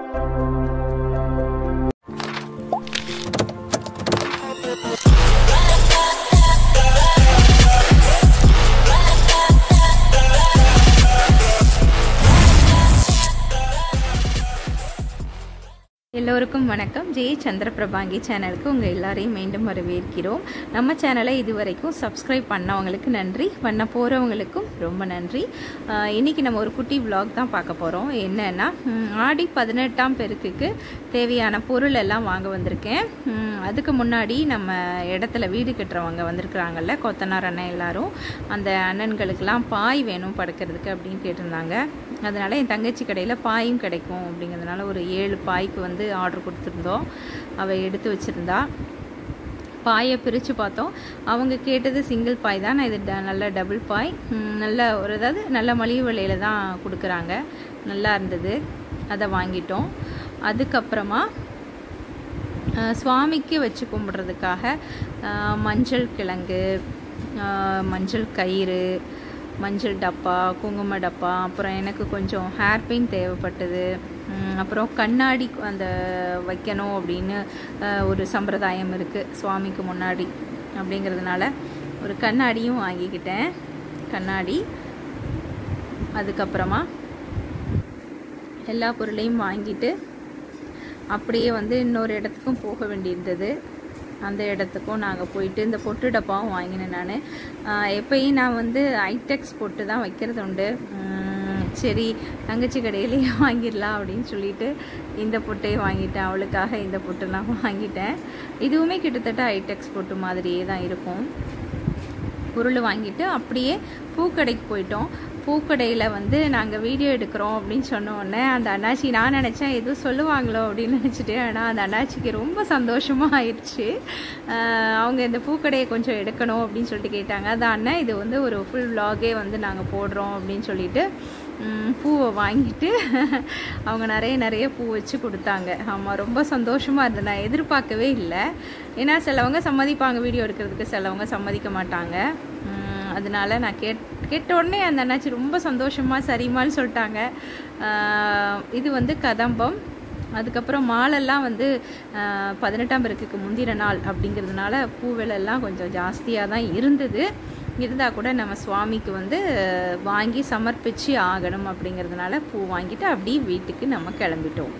எல்லோருக்கும் வணக்கம் ஜெய் சந்திரபிரபாங்கி சேனலுக்கு உங்கள் எல்லாரையும் மீண்டும் வரவேற்கிறோம் நம்ம சேனலை இதுவரைக்கும் சப்ஸ்கிரைப் பண்ணவங்களுக்கு நன்றி பண்ண போகிறவங்களுக்கும் ரொம்ப நன்றி ஆஹ் இன்னைக்கு நம்ம ஒரு குட்டி vlog தான் பார்க்க போகிறோம் என்னன்னா ம், ஆடி பதினெட்டாம் பெருக்குக்கு தேவையான பொருள் எல்லாம் வாங்க வந்திருக்கேன் ம், அதுக்கு முன்னாடி நம்ம இடத்துல வீடு கட்டுறவங்க வந்திருக்கிறாங்கல்ல கொத்தனார் அண்ணன் எல்லாரும் அந்த அண்ணன்களுக்கெல்லாம் பாய் வேணும் படுக்கிறதுக்கு அப்படின்னு கேட்டிருந்தாங்க அதனால என் தங்கச்சி கடையில் பாயும் கிடைக்கும் அப்படிங்கிறதுனால ஒரு ஏழு பாய்க்கு வந்து ஆர்டர் கொடுத்துருந்தோம் அவள் எடுத்து வச்சுருந்தா பாயை பிரித்து பார்த்தோம் அவங்க கேட்டது சிங்கிள் பாய் தான் நான் இது ட- நல்ல டபுள் பாய் ம், நல்ல ஒரு அதாவது நல்ல மலிவு விலையில தான் கொடுக்குறாங்க நல்லா இருந்தது அதை வாங்கிட்டோம் அதுக்கப்புறமா அஹ், சுவாமிக்கு வச்சு கும்பிட்றதுக்காக அஹ், மஞ்சள் கிழங்கு அஹ், மஞ்சள் கயிறு மஞ்சள் டப்பா குங்கும டப்பா அப்புறம் எனக்கு கொஞ்சம் ஹேர் பின் தேவைப்பட்டது உம், அப்புறம் கண்ணாடி அந்த வைக்கணும் அப்படின்னு அஹ், ஒரு சம்பிரதாயம் இருக்குது சுவாமிக்கு முன்னாடி அப்படிங்கிறதுனால ஒரு கண்ணாடியும் வாங்கிக்கிட்டேன் கண்ணாடி அதுக்கப்புறமா எல்லா பொருளையும் வாங்கிட்டு அப்படியே வந்து இன்னொரு இடத்துக்கும் போக வேண்டியிருந்தது அந்த இடத்துக்கும் நாங்கள் போயிட்டு இந்த பொட்டு டப்பாவும் வாங்கினேன் நான் எப்பயும் நான் வந்து ஐடெக்ஸ் பொட்டு தான் வைக்கிறது உண்டு உம், சரி தங்கச்சி கடையிலேயே வாங்கிடலாம் அப்படின்னு சொல்லிட்டு இந்த பொட்டையும் வாங்கிட்டேன் அவளுக்காக இந்த பொட்டெல்லாம் வாங்கிட்டேன் இதுவுமே கிட்டத்தட்ட ஐடெக்ஸ் பொட்டு மாதிரியே தான் இருக்கும் பொருள் வாங்கிட்டு அப்படியே பூக்கடைக்கு போயிட்டோம் பூக்கடையில் வந்து நாங்கள் வீடியோ எடுக்கிறோம் அப்படின்னு சொன்ன உடனே அந்த அண்ணாச்சி நான் நினச்சேன் எதுவும் சொல்லுவாங்களோ அப்படின்னு நினச்சிட்டு ஆனால் அந்த அண்ணாச்சிக்கு ரொம்ப சந்தோஷமாக ஆயிடுச்சு ஆஹ் அவங்க இந்த பூக்கடையை கொஞ்சம் எடுக்கணும் அப்படின்னு சொல்லிட்டு கேட்டாங்க அது அண்ணன் இது வந்து ஒரு ஃபுல் vlog-ஏ வந்து நாங்கள் போடுறோம் அப்படின்னு சொல்லிட்டு ம், பூவை வாங்கிட்டு அவங்க நிறைய நிறைய பூ வச்சு கொடுத்தாங்க ஆமாம் ரொம்ப சந்தோஷமாக இருந்தது நான் எதிர்பார்க்கவே இல்லை ஏன்னா சிலவங்க சம்மதிப்பாங்க வீடியோ எடுக்கிறதுக்கு சிலவங்க சம்மதிக்க மாட்டாங்க ம், அதனால நான் கேட் கேட்ட உடனே அந்த அண்ணாச்சி ரொம்ப சந்தோஷமாக சரிம்மான்னு சொல்லிட்டாங்க ஆஹ், இது வந்து கதம்பம் அதுக்கப்புறம் மாலெல்லாம் வந்து ஆஹ், பதினெட்டாம் பெருக்குக்கு முந்தின நாள் அப்படிங்கிறதுனால பூவெல்லாம் கொஞ்சம் ஜாஸ்தியாக தான் இருந்தது இருந்தால் கூட நம்ம சுவாமிக்கு வந்து ஆஹ், வாங்கி சமர்ப்பிச்சு ஆகணும் அப்படிங்கிறதுனால பூ வாங்கிட்டு அப்படியே வீட்டுக்கு நம்ம கிளம்பிட்டோம்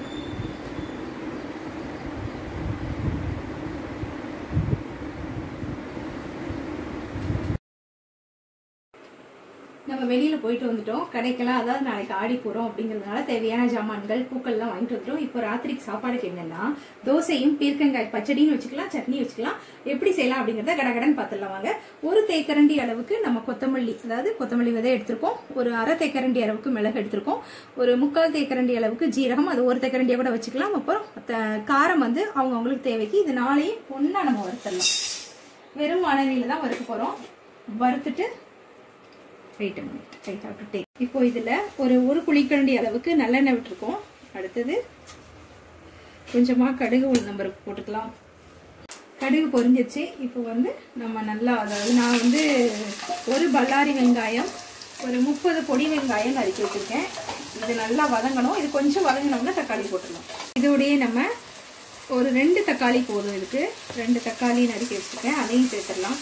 நம்ம வெளியில் போயிட்டு வந்துட்டோம் கடைக்கெல்லாம் அதாவது நாளைக்கு ஆடி போகிறோம் அப்படிங்கிறதுனால தேவையான ஜாமான்கள் பூக்கள்லாம் வாங்கிட்டு வந்துட்டோம் இப்போ ராத்திரிக்கு சாப்பாடுக்கு என்னன்னா தோசையும் பீர்க்கங்காய் பச்சடின்னு வச்சுக்கலாம் சட்னி வச்சுக்கலாம் எப்படி செய்யலாம் அப்படிங்கிறத கடகடன்னு பார்த்துடலாம் வாங்க ஒரு தேக்கரண்டி அளவுக்கு நம்ம கொத்தமல்லி அதாவது கொத்தமல்லி விதை எடுத்திருக்கோம் ஒரு அரை தேக்கரண்டி அளவுக்கு மிளகு எடுத்திருக்கோம் ஒரு முக்கால் தேக்கரண்டி அளவுக்கு ஜீரகம் அது ஒரு தேக்கரண்டியை கூட வச்சுக்கலாம் அப்புறம் த- காரம் வந்து அவங்க அவங்களுக்கு தேவைக்கு இது நாளையும் ஒன்றா நம்ம வறுத்துடலாம் வெறும் வானலியில் தான் வறுக்க போகிறோம் வறுத்துட்டு wait minute I have to take இப்போ இதில் ஒரு ஒரு குழிக்கரண்டி அளவுக்கு நல்லெண்ணெய் விட்டுருக்கோம் அடுத்தது கொஞ்சமாக கடுகு உளுந்தம்பருப்பு போட்டுக்கலாம் கடுகு பொரிஞ்சிருச்சு இப்போ வந்து நம்ம நல்லா அதாவது நான் வந்து ஒரு பல்லாரி வெங்காயம் ஒரு முப்பது பொடி வெங்காயம் நறுக்கி வச்சுருக்கேன் இது நல்லா வதங்கணும் இது கொஞ்சம் வதங்கினோம்னா தக்காளி போட்டுடலாம் இதோடயே நம்ம ஒரு ரெண்டு தக்காளி போதும் இதுக்கு ரெண்டு தக்காளி நறுக்கி வச்சுருக்கேன் அதையும் சேர்த்துடலாம்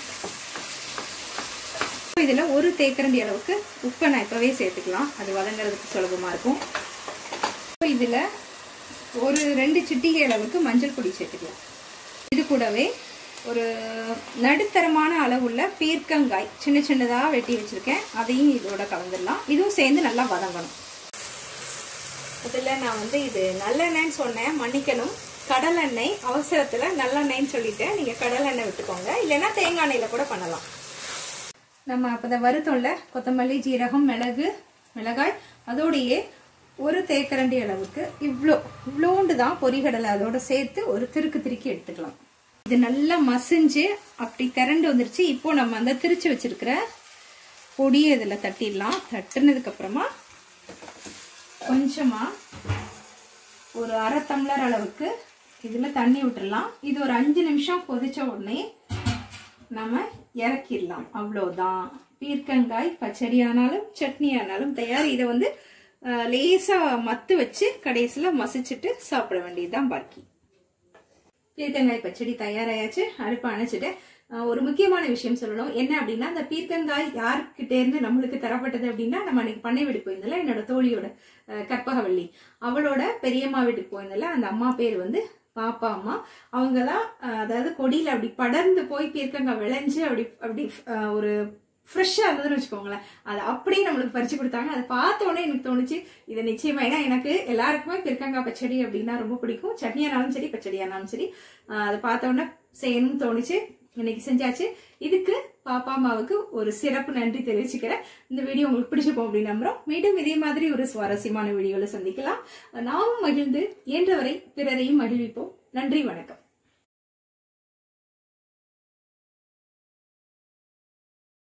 இதில் ஒரு தேக்கரண்டி அளவுக்கு உப்பை நான் இப்போவே சேர்த்துக்கலாம் அது வதங்குறதுக்கு சுலபமாக இருக்கும் இதில் ஒரு ரெண்டு சிட்டிகை அளவுக்கு மஞ்சள் பொடி சேர்த்துக்கலாம் இது கூடவே ஒரு நடுத்தரமான அளவுள்ள பீர்க்கங்காய் சின்ன சின்னதாக வெட்டி வச்சுருக்கேன் அதையும் இதோட கலந்துடலாம் இதுவும் சேர்ந்து நல்லா வதங்கணும் இதில் நான் வந்து இது நல்லெண்ணெய்ன்னு சொன்னேன் மன்னிக்கணும் கடலெண்ணெய் அவசரத்தில் நல்லெண்ணெய்ன்னு சொல்லிட்டேன் நீங்கள் கடலெண்ணெய் விட்டுக்கோங்க இல்லைன்னா தேங்காய் எண்ணெயில் கூட பண்ணலாம் நம்ம அப்போ வருத்தோம்ல கொத்தமல்லி ஜீரகம் மிளகு மிளகாய் அதோடையே ஒரு தேக்கரண்டி அளவுக்கு இவ்வளோ இவ்வளோண்டு தான் பொரிகடலை அதோட சேர்த்து ஒரு திருக்கு திருக்கி எடுத்துக்கலாம் இது நல்லா மசிஞ்சு அப்படி திரண்டு வந்துருச்சு இப்போ நம்ம அந்த திரிச்சு வச்சிருக்கிற பொடியை இதில் தட்டிடலாம் தட்டுனதுக்கு அப்புறமா கொஞ்சமா ஒரு அரை டம்ளர் அளவுக்கு இதில் தண்ணி விட்டுறலாம் இது ஒரு அஞ்சு நிமிஷம் கொதிச்ச உடனே நம்ம இறக்கிடலாம் அவ்வளோதான் பீர்க்கங்காய் பச்சடி ஆனாலும் சட்னி ஆனாலும் தயார் இதை வந்து அஹ், லேசா மத்து வச்சு கடைசியில மசிச்சுட்டு சாப்பிட வேண்டியதுதான் பாக்கி பீர்க்கங்காய் பச்சடி தயாராயாச்சு அடுப்பு அணைச்சிட்டு அஹ், ஒரு முக்கியமான விஷயம் சொல்லணும் என்ன அப்படின்னா அந்த பீர்க்கங்காய் யார்கிட்ட இருந்து நம்மளுக்கு தரப்பட்டது அப்படின்னா நம்ம அன்னைக்கு பண்ணை வீட்டுக்கு போயிருந்தல என்னோட தோழியோட அஹ், கற்பகவள்ளி அவளோட பெரியம்மா வீட்டுக்கு போயிருந்தல அந்த அம்மா பேர் வந்து பாப்பா அம்மா அவங்க தான் அதாவது கொடியில அப்படி படர்ந்து போய் பீர்க்கங்காய் விளைஞ்சு அப்படி அப்படி அஹ், ஒரு ஃப்ரெஷ்ஷாக இருந்ததுன்னு வச்சுக்கோங்களேன் அதை அப்படியே நம்மளுக்கு பறிச்சு கொடுத்தாங்க அதை பார்த்த உடனே எனக்கு தோணுச்சு இது நிச்சயமா ஏன்னா எனக்கு எல்லாருக்குமே பிற்கங்காய் பச்சடி அப்படின்னா ரொம்ப பிடிக்கும் சட்னியானாலும் சரி பச்சடியானாலும் சரி ஆஹ் அதை பார்த்த உடனே செய்யணும்னு தோணுச்சு இன்னைக்கு செஞ்சாச்சு இதுக்கு பாப்பா அம்மாவுக்கு ஒரு சிறப்பு நன்றி தெரிவிச்சுக்கிறேன் இந்த வீடியோ உங்களுக்கு பிடிச்சிருக்கும் அப்படின்னு நம்புறோம் மீண்டும் இதே மாதிரி ஒரு சுவாரஸ்யமான வீடியோல சந்திக்கலாம் நாமும் மகிழ்ந்து இயன்றவரை பிறரையும் மகிழ்விப்போம் நன்றி வணக்கம்